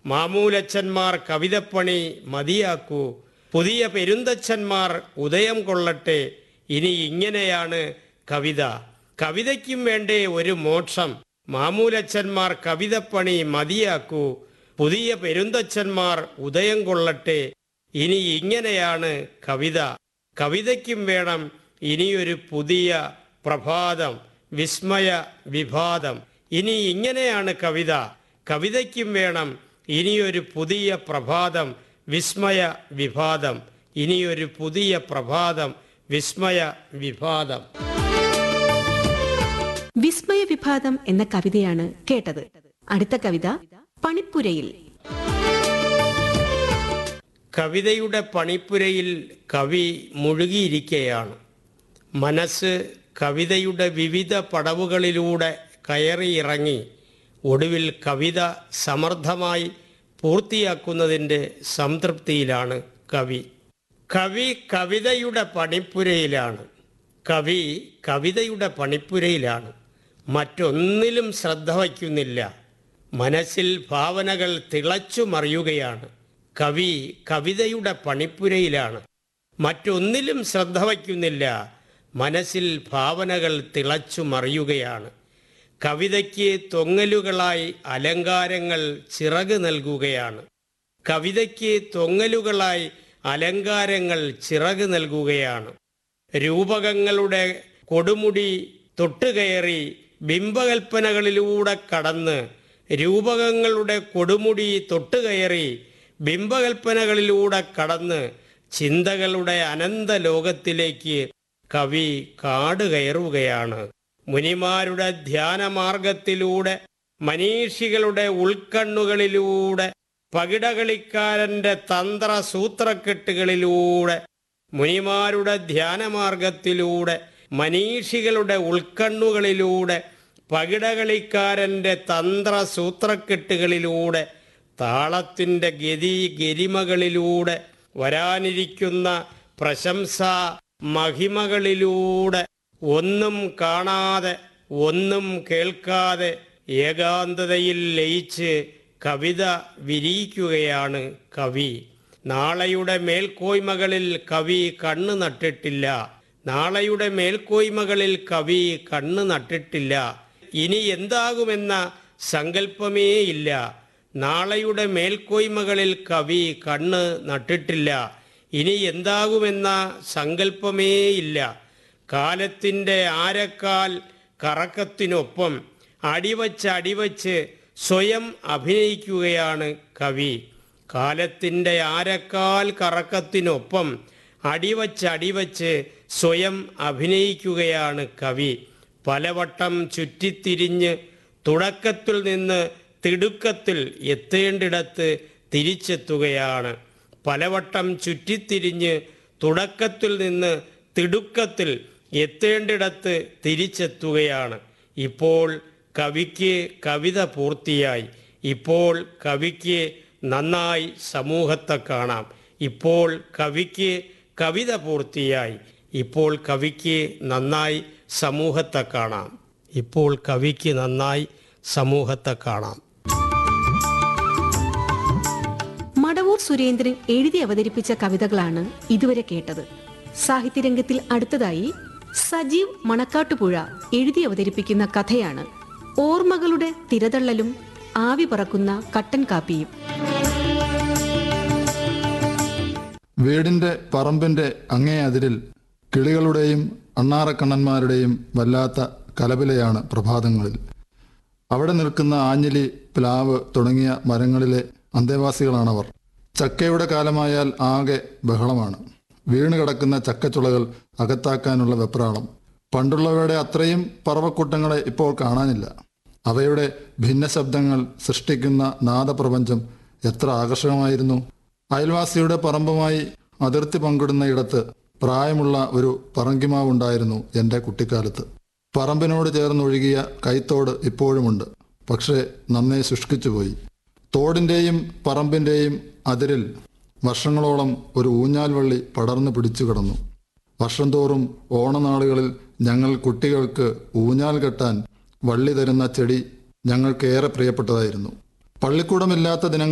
മാമൂലച്ചന്മാർ കവിതപ്പണി മതിയാക്കൂ പുതിയ പെരുന്തച്ഛന്മാർ ഉദയം കൊള്ളട്ടെ ഇനി ഇങ്ങനെയാണ് കവിത കവിതയ്ക്കും വേണ്ടേ ഒരു മോക്ഷം മാമൂലച്ചന്മാർ കവിതപ്പണി മതിയാക്കൂ പുതിയ പെരുന്തച്ഛന്മാർ ഉദയം കൊള്ളട്ടെ ഇനി ഇങ്ങനെയാണ് കവിത കവിതയ്ക്കും വേണം ഇനിയൊരു പുതിയ പ്രഭാതം വിസ്മയ വിഭാതം ഇനി ഇങ്ങനെയാണ് കവിത കവിതയ്ക്കും വേണം ഇനിയൊരു പുതിയ പ്രഭാതം വിസ്മയ വിഭാതം ഇനിയൊരു പുതിയ പ്രഭാതം വിസ്മയ വിഭാതം വിസ്മയ വിഭാതം എന്ന കവിതയാണ് കേട്ടത് അടുത്ത കവിത പണിപ്പുരയിൽ കവിതയുടെ പണിപ്പുരയിൽ കവി മുഴുകിയിരിക്കുകയാണ് മനസ്സ് കവിതയുടെ വിവിധ പടവുകളിലൂടെ കയറിയിറങ്ങി ഒടുവിൽ കവിത സമർത്ഥമായി പൂർത്തിയാക്കുന്നതിൻ്റെ സംതൃപ്തിയിലാണ് കവി കവി കവിതയുടെ പണിപ്പുരയിലാണ് കവി കവിതയുടെ പണിപ്പുരയിലാണ് മറ്റൊന്നിലും ശ്രദ്ധ വയ്ക്കുന്നില്ല മനസ്സിൽ ഭാവനകൾ തിളച്ചു മറിയുകയാണ് കവി കവിതയുടെ പണിപ്പുരയിലാണ് മറ്റൊന്നിലും ശ്രദ്ധ വയ്ക്കുന്നില്ല മനസ്സിൽ ഭാവനകൾ തിളച്ചു മറിയുകയാണ് കവിതയ്ക്ക് തൊങ്ങലുകളായി അലങ്കാരങ്ങൾ ചിറക് നൽകുകയാണ് കവിതയ്ക്ക് തൊങ്ങലുകളായി അലങ്കാരങ്ങൾ ചിറക് നൽകുകയാണ് രൂപകങ്ങളുടെ കൊടുമുടി തൊട്ടുകയറി ബിംബകൽപ്പനകളിലൂടെ കടന്ന് രൂപകങ്ങളുടെ കൊടുമുടി തൊട്ടുകയറി ബിംബകൽപ്പനകളിലൂടെ കടന്ന് ചിന്തകളുടെ അനന്ത ലോകത്തിലേക്ക് കവി കാട് കയറുകയാണ് മുനിമാരുടെ ധ്യാനമാർഗത്തിലൂടെ മനീഷികളുടെ ഉൾക്കണ്ണുകളിലൂടെ പകിടകളിക്കാരന്റെ തന്ത്ര സൂത്രക്കെട്ടുകളിലൂടെ മുനിമാരുടെ ധ്യാനമാർഗത്തിലൂടെ മനീഷികളുടെ ഉൾക്കണ്ണുകളിലൂടെ പകിടകളിക്കാരന്റെ തന്ത്ര സൂത്രക്കെട്ടുകളിലൂടെ താളത്തിൻ്റെ ഗതി ഗരിമകളിലൂടെ വരാനിരിക്കുന്ന പ്രശംസാ മഹിമകളിലൂടെ ഒന്നും കാണാതെ ഒന്നും കേൾക്കാതെ ഏകാന്തതയിൽ ലയിച്ച് കവിത വിരിയിക്കുകയാണ് കവി നാളെയുടെ മേൽക്കോയ്മകളിൽ കവി കണ്ണ് നട്ടിട്ടില്ല നാളെയുടെ മേൽക്കോയ്മകളിൽ കവി കണ്ണ് നട്ടിട്ടില്ല ഇനി എന്താകുമെന്ന സങ്കല്പമേ ഇല്ല നാളെയുടെ മേൽക്കോയ്മകളിൽ കവി കണ്ണ് നട്ടിട്ടില്ല ഇനി എന്താകുമെന്ന സങ്കല്പമേ ഇല്ല കാലത്തിൻ്റെ ആരക്കാൽ കറക്കത്തിനൊപ്പം അടിവച്ച് അടിവച്ച് സ്വയം അഭിനയിക്കുകയാണ് കവി കാലത്തിൻ്റെ ആരക്കാൽ കറക്കത്തിനൊപ്പം അടിവച്ച് അടിവച്ച് സ്വയം അഭിനയിക്കുകയാണ് കവി പലവട്ടം ചുറ്റിത്തിരിഞ്ഞ് തുടക്കത്തിൽ നിന്ന് തിടുക്കത്തിൽ എത്തേണ്ടിടത്ത് തിരിച്ചെത്തുകയാണ് പലവട്ടം ചുറ്റിത്തിരിഞ്ഞ് തുടക്കത്തിൽ നിന്ന് തിടുക്കത്തിൽ എത്തേണ്ടിടത്ത് തിരിച്ചെത്തുകയാണ് ഇപ്പോൾ കവിക്ക് കവിത പൂർത്തിയായി ഇപ്പോൾ കവിക്ക് നന്നായി സമൂഹത്തെ കാണാം ഇപ്പോൾ കവിക്ക് കവിത പൂർത്തിയായി ഇപ്പോൾ കവിക്ക് നന്നായി സമൂഹത്തെ കാണാം ഇപ്പോൾ കവിക്ക് നന്നായി സമൂഹത്തെ കാണാം മടവൂർ സുരേന്ദ്രൻ എഴുതി അവതരിപ്പിച്ച കവിതകളാണ് ഇതുവരെ കേട്ടത് സാഹിത്യരംഗത്തിൽ അടുത്തതായി സജീവ് മണക്കാട്ടുപുഴ എഴുതി അവതരിപ്പിക്കുന്ന കഥയാണ് ഓർമ്മകളുടെ തിരതള്ളലും ആവി പറക്കുന്ന കട്ടൻ കാപ്പിയും വീടിന്റെ പറമ്പിന്റെ അങ്ങേ അതിരിൽ കിളികളുടെയും അണ്ണാറക്കണ്ണന്മാരുടെയും വല്ലാത്ത കലപിലയാണ് പ്രഭാതങ്ങളിൽ അവിടെ നിൽക്കുന്ന ആഞ്ഞിലി പ്ലാവ് തുടങ്ങിയ മരങ്ങളിലെ അന്തേവാസികളാണവർ ചക്കയുടെ കാലമായാൽ ആകെ ബഹളമാണ് വീണ് കിടക്കുന്ന ചക്കച്ചുളകൾ അകത്താക്കാനുള്ള വെപ്രാളം പണ്ടുള്ളവയുടെ അത്രയും പറവക്കൂട്ടങ്ങളെ ഇപ്പോൾ കാണാനില്ല അവയുടെ ഭിന്നശബ്ദങ്ങൾ സൃഷ്ടിക്കുന്ന നാദപ്രപഞ്ചം എത്ര ആകർഷകമായിരുന്നു അയൽവാസിയുടെ പറമ്പുമായി അതിർത്തി പങ്കിടുന്ന ഇടത്ത് പ്രായമുള്ള ഒരു പറങ്കിമാവുണ്ടായിരുന്നു എൻ്റെ കുട്ടിക്കാലത്ത് പറമ്പിനോട് ചേർന്നൊഴുകിയ കൈത്തോട് ഇപ്പോഴുമുണ്ട് പക്ഷേ നന്നേ ശുഷ്കിച്ചുപോയി തോടിൻ്റെയും പറമ്പിൻ്റെയും അതിരിൽ വർഷങ്ങളോളം ഒരു ഊഞ്ഞാൽ വള്ളി പടർന്നു പിടിച്ചു കിടന്നു വർഷം തോറും ഓണനാളുകളിൽ ഞങ്ങൾ കുട്ടികൾക്ക് ഊഞ്ഞാൽ കെട്ടാൻ വള്ളി തരുന്ന ചെടി ഞങ്ങൾക്കേറെ പ്രിയപ്പെട്ടതായിരുന്നു പള്ളിക്കൂടമില്ലാത്ത ദിനങ്ങൾ